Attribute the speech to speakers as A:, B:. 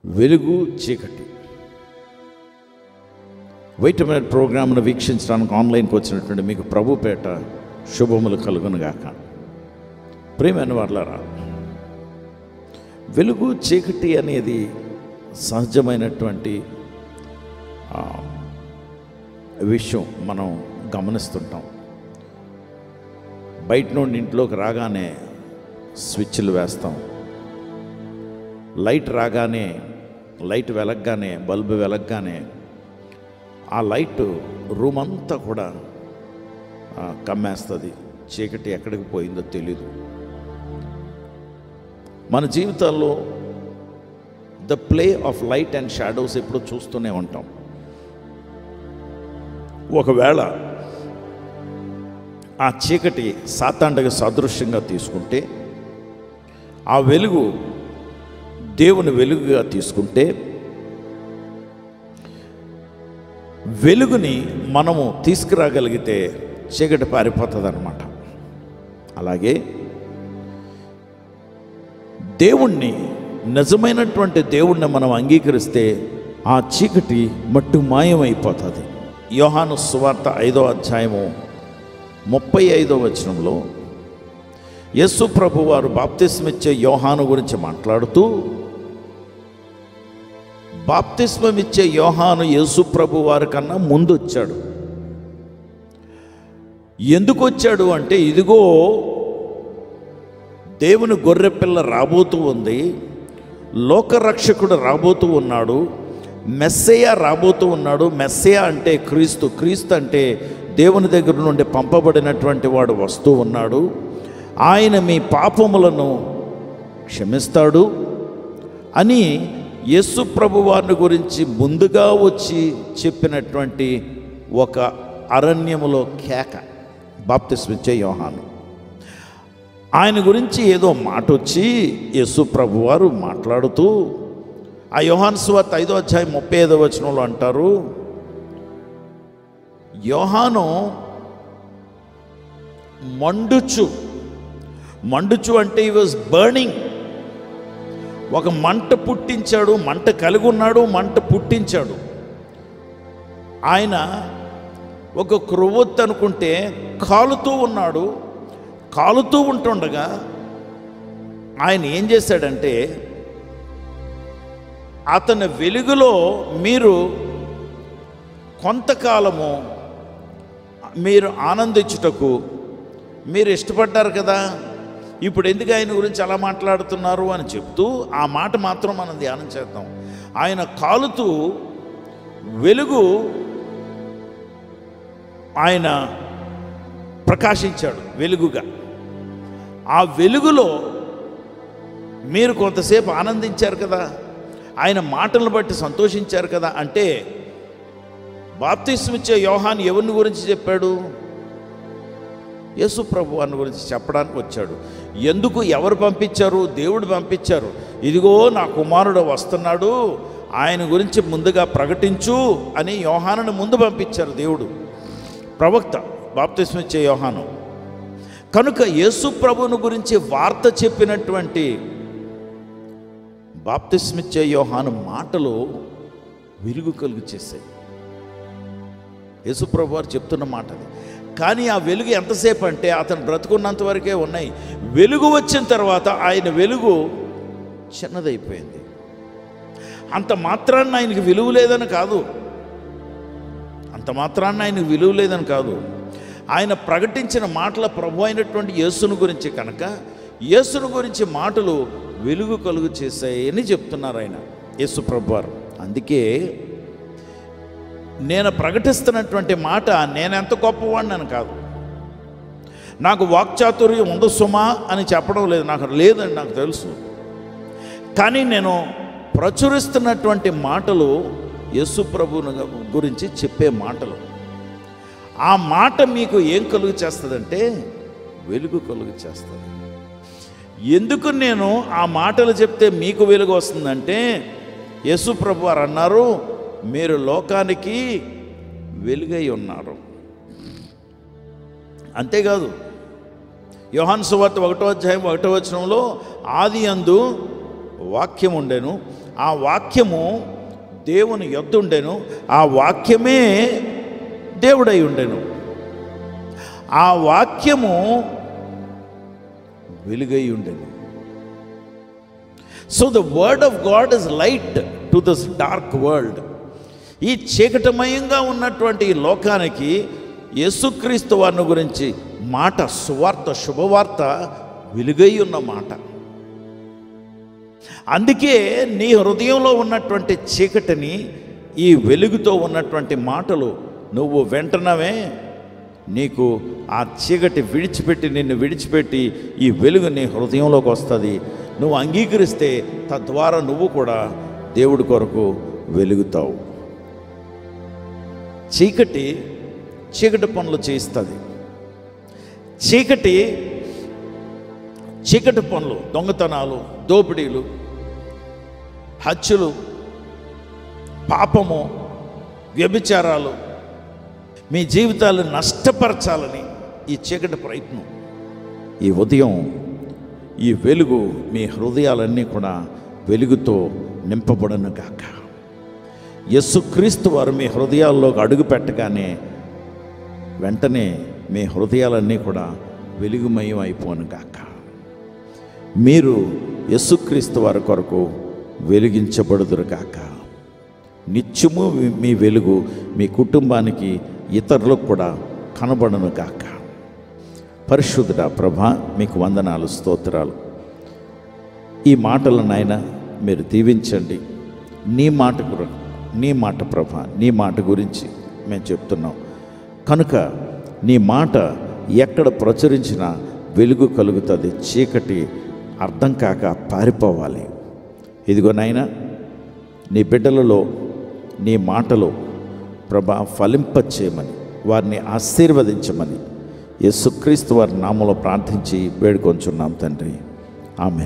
A: వెలుగు చీకటి వైటమిన్ ప్రోగ్రామ్ను వీక్షించడానికి ఆన్లైన్కి వచ్చినటువంటి మీకు ప్రభుపేట శుభములు కలుగునుగాక ప్రేమైన వాళ్ళారా వెలుగు చీకటి అనేది సహజమైనటువంటి ఆ, విషయం మనం గమనిస్తుంటాం బయట నుండి ఇంట్లోకి రాగానే స్విచ్లు వేస్తాం లైట్ రాగానే లైట్ వెలగగానే బల్బు వెలగగానే ఆ లైట్ రూమ్ అంతా కూడా ఆ, కమ్మేస్తుంది చీకటి ఎక్కడికి పోయిందో తెలీదు మన జీవితాల్లో the play of light and shadows ఎప్పుడు చూస్తూనే ఉంటాం ఒకవేళ ఆ చీకటి సాతాండగా సాదృశ్యంగా తీసుకుంటే ఆ వెలుగు దేవుని వెలుగుగా తీసుకుంటే వెలుగుని మనము తీసుకురాగలిగితే చీకటి పారిపోతుంది అనమాట అలాగే దేవుణ్ణి నిజమైనటువంటి దేవుణ్ణి మనం అంగీకరిస్తే ఆ చీకటి మట్టు మాయమైపోతుంది యోహాను సువార్త ఐదో అధ్యాయము ముప్పై ఐదో వచనంలో యేసు ప్రభు వారు బాప్తిస్మిచ్చే యోహాను గురించి మాట్లాడుతూ బాప్తిస్మం ఇచ్చే యోహాను యేసు ప్రభు వారి కన్నా ముందు వచ్చాడు ఎందుకు వచ్చాడు అంటే ఇదిగో దేవుని గొర్రెపిల్ల రాబోతూ ఉంది లోకరక్షకుడు రాబోతూ ఉన్నాడు మెస్సయ రాబోతూ ఉన్నాడు మెస్సయ అంటే క్రీస్తు క్రీస్తు అంటే దేవుని దగ్గర నుండి పంపబడినటువంటి వాడు వస్తూ ఉన్నాడు ఆయన మీ పాపములను క్షమిస్తాడు అని యేసు ప్రభు వారిని గురించి ముందుగా వచ్చి చెప్పినటువంటి ఒక అరణ్యములో కేక బాప్తిస్మిచ్చే యోహాను ఆయన గురించి ఏదో మాట వచ్చి యేసు ప్రభు వారు మాట్లాడుతూ ఆ యోహాన్ స్వార్త ఐదో అధ్యాయం ముప్పై ఐదో వచనంలో అంటారు యోహాను మండుచు మండుచు అంటే ఈ వాజ్ బర్నింగ్ ఒక మంట పుట్టించాడు మంట కలిగి ఉన్నాడు మంట పుట్టించాడు ఆయన ఒక క్రొవ్వొత్తు అనుకుంటే కాలుతూ ఉన్నాడు కాలుతూ ఉంటుండగా ఆయన ఏం చేశాడంటే అతని వెలుగులో మీరు కొంతకాలము మీరు ఆనందించుటకు మీరు ఇష్టపడ్డారు కదా ఇప్పుడు ఎందుకు ఆయన గురించి అలా మాట్లాడుతున్నారు అని చెప్తూ ఆ మాట మాత్రం మనం ధ్యానం చేద్దాం ఆయన కాలుతూ వెలుగు ఆయన ప్రకాశించాడు వెలుగుగా ఆ వెలుగులో మీరు కొంతసేపు ఆనందించారు కదా ఆయన మాటలను బట్టి సంతోషించారు కదా అంటే బాప్తిస్మిచ్చే యోహాన్ ఎవరిని గురించి చెప్పాడు యేసు ప్రభు అన్న గురించి చెప్పడానికి వచ్చాడు ఎందుకు ఎవరు పంపించారు దేవుడు పంపించారు ఇదిగో నా కుమారుడు వస్తున్నాడు ఆయన గురించి ముందుగా ప్రకటించు అని యోహానుని ముందు పంపించారు దేవుడు ప్రవక్త బాప్తిస్మిచ్చే యోహాను కనుక యేసు ప్రభువును గురించి వార్త చెప్పినటువంటి బాప్తిస్మిచ్చే యోహాను మాటలు వెలుగు కలుగు చేశాయి యేసుప్రభు వారు చెప్తున్న మాట అది కానీ ఆ వెలుగు ఎంతసేపు అంటే అతను బ్రతుకున్నంత వరకే ఉన్నాయి వెలుగు వచ్చిన తర్వాత ఆయన వెలుగు చిన్నదైపోయింది అంత మాత్రాన్ని ఆయనకి విలువ లేదని కాదు అంత మాత్రాన్ని ఆయనకు విలువ లేదని కాదు ఆయన ప్రకటించిన మాటల ప్రభు అయినటువంటి యేసును గురించి కనుక యేసును గురించి మాటలు వెలుగు కలుగు చేశాయని చెప్తున్నారు ఆయన యేసు ప్రభు వారు అందుకే నేను ప్రకటిస్తున్నటువంటి మాట నేనెంత గొప్పవాడిని అని కాదు నాకు వాక్చాతుర్యం ఉంది సుమా అని చెప్పడం లేదు నాకు లేదని నాకు తెలుసు కానీ నేను ప్రచురిస్తున్నటువంటి మాటలు యేసు ప్రభువుని గురించి చెప్పే మాటలు ఆ మాట మీకు ఏం కలుగు చేస్తుందంటే వెలుగు కలుగు చేస్తుంది ఎందుకు నేను ఆ మాటలు చెప్తే మీకు వెలుగు వస్తుందంటే యేసు ప్రభు వారు అన్నారు మీరు లోకానికి వెలుగై ఉన్నారు అంతేకాదు యోహాన్ సువార్త ఒకటో అధ్యాయం ఒకటో వచనంలో ఆది అందు వాక్యం ఉండెను ఆ వాక్యము దేవుని యొద్దుండెను ఆ వాక్యమే దేవుడై ఉండెను ఆ వాక్యము వెలుగై ఉండెను so the word of God is light to this dark world ఈ చీకటమయంగా ఉన్నటువంటి ఈ లోకానికి యేసుక్రీస్తు వారిని గురించి మాట సువార్త శుభవార్త వెలుగై ఉన్న మాట అందుకే నీ హృదయంలో ఉన్నటువంటి చీకటిని ఈ వెలుగుతో ఉన్నటువంటి మాటలు నువ్వు వెంటనవే నీకు ఆ చీకటి విడిచిపెట్టి నిన్ను విడిచిపెట్టి ఈ వెలుగు నీ హృదయంలోకి వస్తుంది నువ్వు అంగీకరిస్తే తద్వారా నువ్వు కూడా దేవుడి కొరకు వెలుగుతావు చీకటి చీకటి పనులు చేయిస్తుంది చీకటి చీకటి పనులు దొంగతనాలు దోపిడీలు హత్యలు పాపము వ్యభిచారాలు మీ జీవితాలు నష్టపరచాలని ఈ చీకటి ప్రయత్నం ఈ ఉదయం ఈ వెలుగు మీ హృదయాలన్నీ కూడా వెలుగుతో నింపబడను గాక యేసుక్రీస్తు వారు మీ హృదయాల్లోకి అడుగు పెట్టగానే వెంటనే మీ హృదయాలన్నీ కూడా వెలుగుమయం అయిపోను గాక మీరు యేసుక్రీస్తు వారి కొరకు వెలిగించబడుదురు గాక నిత్యము మీ- మీ వెలుగు మీ కుటుంబానికి ఇతరులకు కూడా కనబడను గాక పరిశుద్ధుడ ప్రభా మీకు వందనాలు స్తోత్రాలు ఈ మాటలు నాయన మీరు దీవించండి నీ మాట గుర నీ మాట ప్రభ నీ మాట గురించి మేము చెప్తున్నాం కనుక నీ మాట ఎక్కడ ప్రచురించినా వెలుగు కలుగుతుంది చీకటి అర్థం కాక పారిపోవాలి ఇదిగో నాయన నీ బిడ్డలలో నీ మాటలు ప్రభా ఫలింపచేయమని వారిని ఆశీర్వదించమని యేసుక్రీస్తు వారి నామంలో ప్రార్థించి వేడుకొంచున్నాం తండ్రి ఆమె